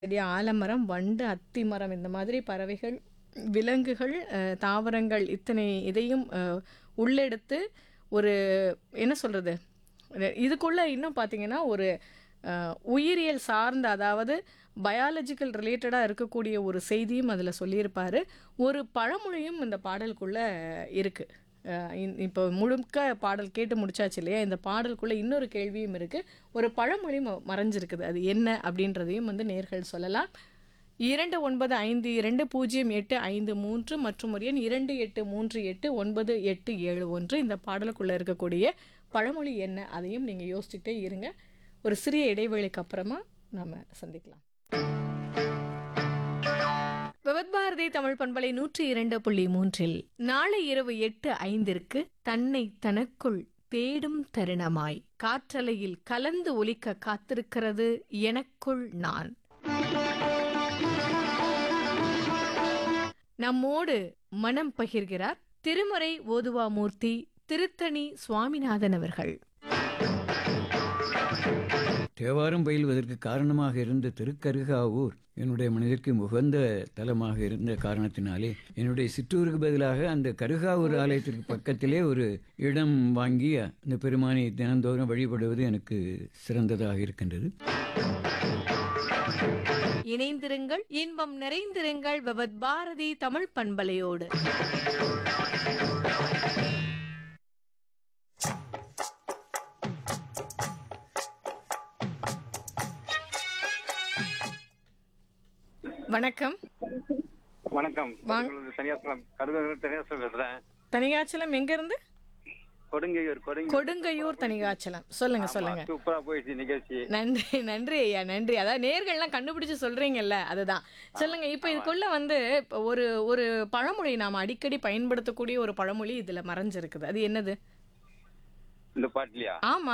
செடி, ஆலமரம், வண்டு, அத்தி மரம் இந்த மாதிரி பறவைகள், விலங்குகள், அ தாவரங்கள் இத்தனை இதையும் அ உள்ளெடுத்து ஒரு என்ன சொல்றது? அ இதுக்குள்ள இன்னும் பார்த்தீங்கன்னா, ஒரு அ உயிரியல் சார்ந்த அதாவது பயாலஜிக்கல் ரிலேட்டடா இருக்கக்கூடிய ஒரு செய்தியும் அதில சொல்லியிருப்பாரு. ஒரு பழமொழியும் இந்த பாடலுக்குள்ள இருக்கு. அ இன் இப்போ முழுக்க பாடல் கேட்டு முடிச்சாச்சு இல்லையா? இந்த பாடலுக்குள்ள இன்னொரு கேள்வியும் இருக்கு. ஒரு பழமொழி ம மறைஞ்சிருக்குது. அது என்ன அப்படின்றதையும் வந்து நேயர்கள் சொல்லலாம். 29520853 மற்றும் ஒரு எண் 28389871 இந்த பாடலுக்குள்ள இருக்கக்கூடிய பழமொழி என்ன? அதையும் நீங்க யோசிச்சுக்கிட்டே இருங்க. ஒரு சிறிய இடைவேளைக்கு அப்புறமா நாம சந்திக்கலாம். விவத்பாரதி தமிழ் பண்பலை 102.3இல் நாளை இரவு 8:05ற்கு தன்னை தனக்குள் தேடும் தருணமாய் காற்றலையில் கலந்து ஒலிக்க காத்திருக்கிறது எனக்குள் நான். நம்மோடு மனம் பகிர்கிறார் திருமறை ஓதுவாமூர்த்தி திருத்தணி சுவாமிநாதன் அவர்கள். தேவாரம் பயில்வதற்கு காரணமாக இருந்த திருக்கருகாவூர் என்னுடைய மனதிற்கு உகந்த தலமாக இருந்த காரணத்தினாலே என்னுடைய சிற்றூருக்கு பதிலாக அந்த கருகாவூர் ஆலயத்திற்கு பக்கத்திலே ஒரு இடம் வாங்கி அந்த பெருமானை தினந்தோறும் வழிபடுவது எனக்கு சிறந்ததாக இருக்கின்றது இணைந்திருங்கள் இன்பம் நிறைந்திருங்கள் விவத் பாரதி தமிழ் பண்பலையோடு வணக்கம் வணக்கம் வாங்க. கொடுங்கலூர் தனியாசலம் கருதூர் தனியாசலம் பேசுறேன் தனிகாச்சலம் எங்க இருந்து கொடுங்கையூர் கொடுங்க கொடுங்கையூர் தனிகாச்சலம் சொல்லுங்க சொல்லுங்க சூப்பரா போயிடுச்சு நிகழ்ச்சி நன்றி நன்றி ஐயா நன்றி அதாவது நேர்கள்லாம் கண்டுபிடிச்சு சொல்றீங்கல்ல அதுதான் சொல்லுங்க இப்போ இதுக்குள்ள வந்து இப்ப ஒரு ஒரு பழமொழி நாம அடிக்கடி பயன்படுத்தக்கூடிய ஒரு பழமொழி இதுல மறைஞ்சிருக்குது அது என்னது இந்த பாட்டுலயா ஆமா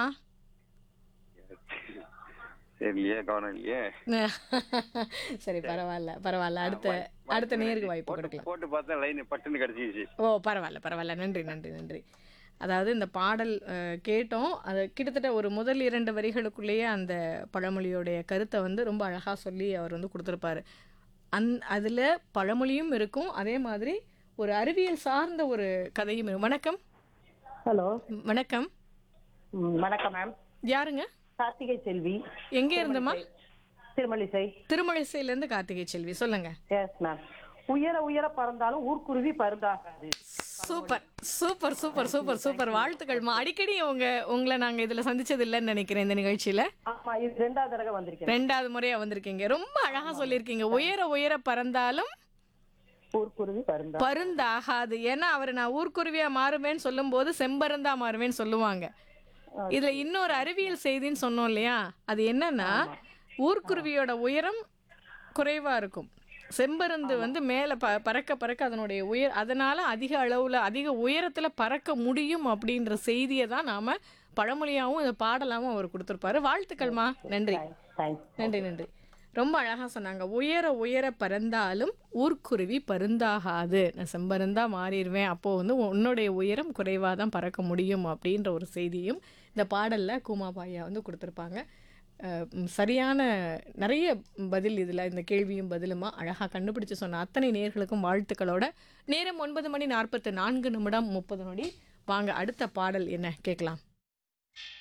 தெரியலையே கவனம் இல்லையே சரி பரவாயில்ல பரவாயில்ல அடுத்த அடுத்த நேருக்கு வாய்ப்பு போட்டு கொடுக்கலாம் போட்டு பார்த்தா லைன் பட்டுன்னு கிடைச்சிச்சு ஓ பரவாயில்ல பரவாயில்ல நன்றி நன்றி நன்றி அதாவது இந்த பாடல் அஹ், கேட்டோம் அது கிட்டத்தட்ட ஒரு முதல் இரண்டு வரிகளுக்குள்ளேயே அந்த பழமொழியோடைய கருத்தை வந்து ரொம்ப அழகாக சொல்லி அவர் வந்து கொடுத்துருப்பாரு அந் அதில் பழமொழியும் இருக்கும் அதே மாதிரி ஒரு அறிவியல் சார்ந்த ஒரு கதையும் இருக்கும் வணக்கம் ஹலோ வணக்கம் ம், வணக்கம் மேம் யாருங்க கார்த்திகை செல்வி எங்கே இருந்தம்மா திருமலிசை திருமழிசையிலேருந்து கார்த்திகை செல்வி சொல்லுங்க எஸ் மேம் உயர உயர பறந்தாலும் ஊர்க்குருவி பருந்தாகாது super super super super super வாழ்த்துக்கள்மா அடிக்கடி உங்க உங்களை நாங்கள் இதில் சந்திச்சது இல்லைன்னு நினைக்கிறேன் இந்த நிகழ்ச்சியில் ஆமா இது ரெண்டாவது தடவை வந்திருக்கேன் ரெண்டாவது முறையா வந்திருக்கீங்க ரொம்ப அழகா சொல்லியிருக்கீங்க உயர உயர பறந்தாலும் ஊர்க்குருவி பருந்தா பருந்தாகாது ஏன்னா அவர் நான் ஊர்க்குருவியா மாறுவேன்னு சொல்லும்போது செம்பருந்தா மாறுவேன்னு சொல்லுவாங்க இதுல இன்னொரு அறிவியல் செய்தின்னு சொன்னோம் இல்லையா அது என்னன்னா ஊர்க்குருவியோட உயரம் குறைவா இருக்கும் செம்பருந்து வந்து மேலே ப பறக்க பறக்க அதனுடைய உயர் அதனால அதிக அளவில் அதிக உயரத்தில் பறக்க முடியும் அப்படின்ற செய்தியை தான் நாம பழமொழியாகவும் இந்த பாடலாகவும் அவர் கொடுத்துருப்பாரு வாழ்த்துக்கள்மா நன்றி தேங்க்ஸ் நன்றி நன்றி ரொம்ப அழகாக சொன்னாங்க உயர உயர பறந்தாலும் ஊர்க்குருவி பருந்தாகாது நான் செம்பருந்தா மாறிடுவேன் அப்போது வந்து உன்னுடைய உயரம் குறைவாக தான் பறக்க முடியும் அப்படின்ற ஒரு செய்தியும் இந்த பாடலில் கூமாபாயா வந்து கொடுத்துருப்பாங்க அஹ் உம் சரியான நிறைய பதில் இதில் இந்த கேள்வியும் பதிலுமா அழகாக கண்டுபிடிச்சு சொன்ன அத்தனை நேர்களுக்கும் வாழ்த்துக்களோட நேரம் ஒன்பது மணி நாற்பத்து நான்கு நிமிடம் முப்பது நொடி வாங்க அடுத்த பாடல் என்ன கேட்கலாம்